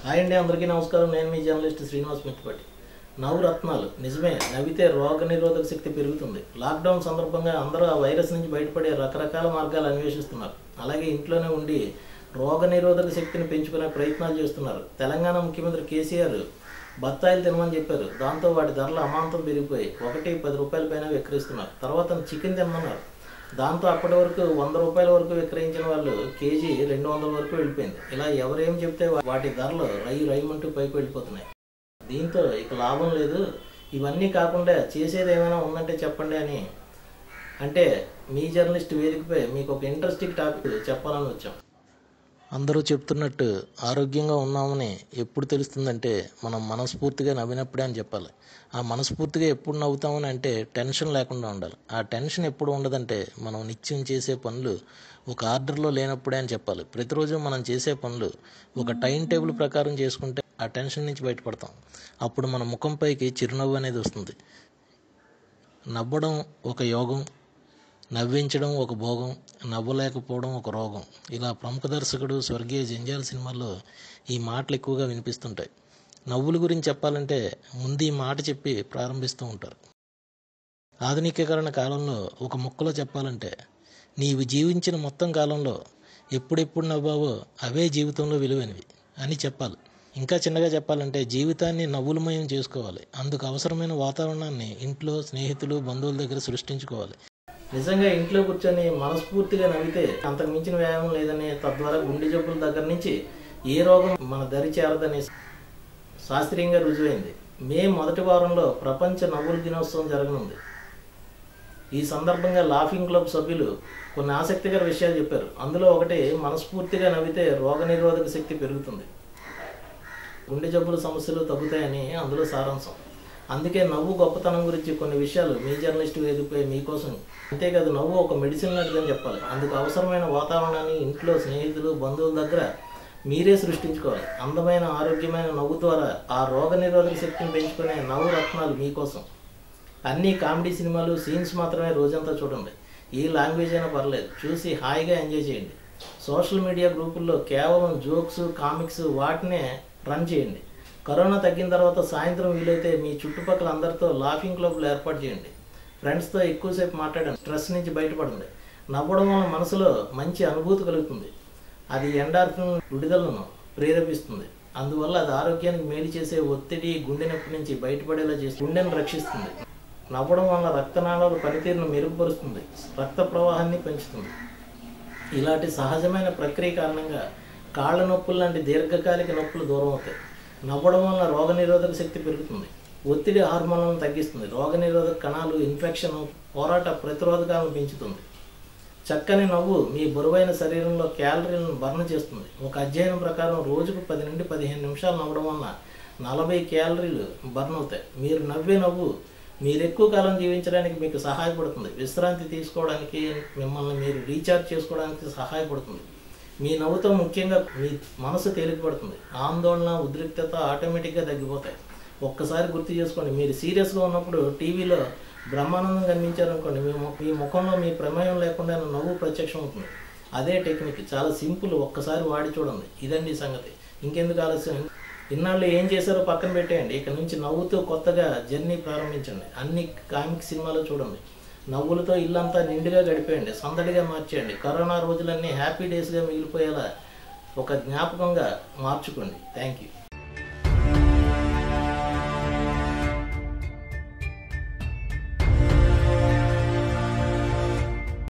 hi అండి అందరికీ నమస్కారం నేను మీ జర్నలిస్ట్ శ్రీనివాస్ మిత్తిపట్టి నవరత్నాలు నిజమే నవ్వితే రోగ నిరోధక శక్తి పెరుగుతుంది లాక్డౌన్ సందర్భంగా అందరూ ఆ వైరస్ నుంచి బయటపడే రకరకాల మార్గాలు అన్వేషిస్తున్నారు అలాగే ఇంట్లోనే ఉండి రోగ నిరోధక శక్తిని పెంచుకునే ప్రయత్నాలు చేస్తున్నారు తెలంగాణ ముఖ్యమంత్రి కేసీఆర్ బత్తాయిలు తినమని చెప్పారు దాంతో వాటి ధరలు అమాంతం పెరిగిపోయి ఒకటి పది రూపాయల పైన విక్రయిస్తున్నారు తర్వాత చికెన్ తినమన్నారు దాంతో అప్పటి వరకు వంద రూపాయల వరకు విక్రయించిన వాళ్ళు కేజీ రెండు వందల వరకు వెళ్ళిపోయింది ఇలా ఎవరేం చెప్తే వా- వాటి ధరలు రై రైమంటూ పైకి వెళ్ళిపోతున్నాయి దీంతో ఇక లాభం లేదు ఇవన్నీ కాకుండా చేసేది ఏమైనా ఉందంటే చెప్పండి అని అంటే మీ జర్నలిస్ట్ వేదికపై మీకు ఒక ఇంట్రెస్టింగ్ టాపిక్ చెప్పాలని వచ్చాం అందరూ చెప్తున్నట్టు ఆరోగ్యంగా ఉన్నామని ఎప్పుడు తెలుస్తుందంటే మనం మనస్ఫూర్తిగా నవ్వినప్పుడే అని చెప్పాలి ఆ మనస్ఫూర్తిగా ఎప్పుడు నవ్వుతామని అంటే టెన్షన్ లేకుండా ఉండాలి ఆ టెన్షన్ ఎప్పుడు ఉండదంటే మనం నిత్యం చేసే పనులు ఒక ఆర్డర్లో లేనప్పుడే అని చెప్పాలి ప్రతిరోజు మనం చేసే పనులు ఒక టైం టేబుల్ ప్రకారం చేసుకుంటే ఆ టెన్షన్ నుంచి బయటపడతాం అప్పుడు మన ముఖంపైకి చిరునవ్వు అనేది వస్తుంది నవ్వడం ఒక యోగం నవ్వించడం ఒక భోగం నవ్వలేకపోవడం ఒక రోగం ఇలా ప్రముఖ దర్శకుడు స్వర్గీయ జంజాల్ సినిమాల్లో ఈ మాటలు ఎక్కువగా వినిపిస్తుంటాయి నవ్వుల గురించి చెప్పాలంటే ముందు ఈ మాట చెప్పి ప్రారంభిస్తూ ఉంటారు ఆధునికీకరణ కాలంలో ఒక ముక్కలో చెప్పాలంటే నీవు జీవించిన మొత్తం కాలంలో ఎప్పుడెప్పుడు నవ్వావో అవే జీవితంలో విలువైనవి అని చెప్పాలి ఇంకా చిన్నగా చెప్పాలంటే జీవితాన్ని నవ్వులమయం చేసుకోవాలి అందుకు అవసరమైన వాతావరణాన్ని ఇంట్లో స్నేహితులు బంధువుల దగ్గర సృష్టించుకోవాలి నిజంగా ఇంట్లో కూర్చొని మనస్ఫూర్తిగా నవ్వితే అంతకు మించిన వ్యాయామం లేదని తద్వారా గుండె జబ్బుల దగ్గర నుంచి ఏ రోగం మన దరి చేరదని శాస్త్రీయంగా రుజువైంది మే మొదటి వారంలో ప్రపంచ నవ్వుల దినోత్సవం జరగనుంది ఈ సందర్భంగా లాఫింగ్ క్లబ్ సభ్యులు కొన్ని ఆసక్తికర విషయాలు చెప్పారు అందులో ఒకటి మనస్ఫూర్తిగా నవ్వితే రోగనిరోధక శక్తి పెరుగుతుంది గుండె జబ్బుల సమస్యలు తగ్గుతాయని అందులో సారాంశం అందుకే నవ్వు గొప్పతనం గురించి కొన్ని విషయాలు మీ జర్నలిస్ట్ వేదికపై మీకోసం అంతేకాదు నవ్వు ఒక మెడిసిన్ లాంటిదని చెప్పాలి అందుకు అవసరమైన వాతావరణాన్ని ఇంట్లో స్నేహితులు బంధువుల దగ్గర మీరే సృష్టించుకోవాలి అందమైన ఆరోగ్యమైన నవ్వు ద్వారా ఆ రోగ నిరోధక శక్తిని పెంచుకునే నవ్వు రత్నాలు మీకోసం అన్ని కామెడీ సినిమాలు సీన్స్ మాత్రమే రోజంతా చూడండి ఈ లాంగ్వేజ్ అయినా పర్లేదు చూసి హాయిగా ఎంజాయ్ చేయండి సోషల్ మీడియా గ్రూపుల్లో కేవలం జోక్స్ కామిక్స్ వాటినే రన్ చేయండి కరోనా తగ్గిన తర్వాత సాయంత్రం వీలైతే మీ చుట్టుపక్కల అందరితో లాఫింగ్ క్లబ్లు ఏర్పాటు చేయండి ఫ్రెండ్స్తో ఎక్కువసేపు మాట్లాడండి స్ట్రెస్ నుంచి బయటపడండి నవ్వడం వల్ల మనసులో మంచి అనుభూతి కలుగుతుంది అది ఎండార్ఫిన్ విడుదలను ప్రేరేపిస్తుంది అందువల్ల అది ఆరోగ్యానికి మేలు చేసే ఒత్తిడి గుండె నొప్పి నుంచి బయటపడేలా చేసి గుండెను రక్షిస్తుంది నవ్వడం వల్ల రక్తనాళాల పనితీరును మెరుగుపరుస్తుంది రక్త ప్రవాహాన్ని పెంచుతుంది ఇలాంటి సహజమైన ప్రక్రియ కారణంగా కాళ్ళ నొప్పులు లాంటి దీర్ఘకాలిక నొప్పులు దూరం అవుతాయి నవ్వడం వల్ల రోగనిరోధక శక్తి పెరుగుతుంది ఒత్తిడి హార్మోన్లను తగ్గిస్తుంది రోగనిరోధక కణాలు ఇన్ఫెక్షన్ పోరాట ప్రతిరోధకాలను పెంచుతుంది చక్కని నవ్వు మీ బరువైన శరీరంలో క్యాలరీలను బర్న్ చేస్తుంది ఒక అధ్యయనం ప్రకారం రోజుకు పది నుండి పదిహేను నిమిషాలు నవ్వడం వల్ల నలభై క్యాలరీలు బర్న్ అవుతాయి మీరు నవ్వే నవ్వు మీరు ఎక్కువ కాలం జీవించడానికి మీకు సహాయపడుతుంది విశ్రాంతి తీసుకోవడానికి మిమ్మల్ని మీరు రీఛార్జ్ చేసుకోవడానికి సహాయపడుతుంది మీ నవ్వుతో ముఖ్యంగా మీ మనసు తేలికపడుతుంది ఆందోళన ఉద్రిక్తత ఆటోమేటిక్గా తగ్గిపోతాయి ఒక్కసారి గుర్తు చేసుకోండి మీరు సీరియస్గా ఉన్నప్పుడు టీవీలో బ్రహ్మానందం కనిపించారనుకోండి మీ ము- మీ ముఖంలో మీ ప్రమేయం లేకుండా నవ్వు ప్రత్యక్షం అవుతుంది అదే టెక్నిక్ చాలా సింపుల్ ఒక్కసారి వాడి చూడండి ఇదండి సంగతి ఇంకెందుకు ఆలస్యం ఇన్నాళ్ళు ఏం చేశారో పక్కన పెట్టేయండి ఇక నుంచి నవ్వుతూ కొత్తగా జర్నీ ప్రారంభించండి అన్ని కామిక్ సినిమాలు చూడండి నవ్వులతో ఇల్లంతా నిండుగా గడిపేయండి సందడిగా మార్చేయండి కరోనా రోజులన్నీ హ్యాపీ డేస్గా మిగిలిపోయేలా ఒక జ్ఞాపకంగా మార్చుకోండి థ్యాంక్ యూ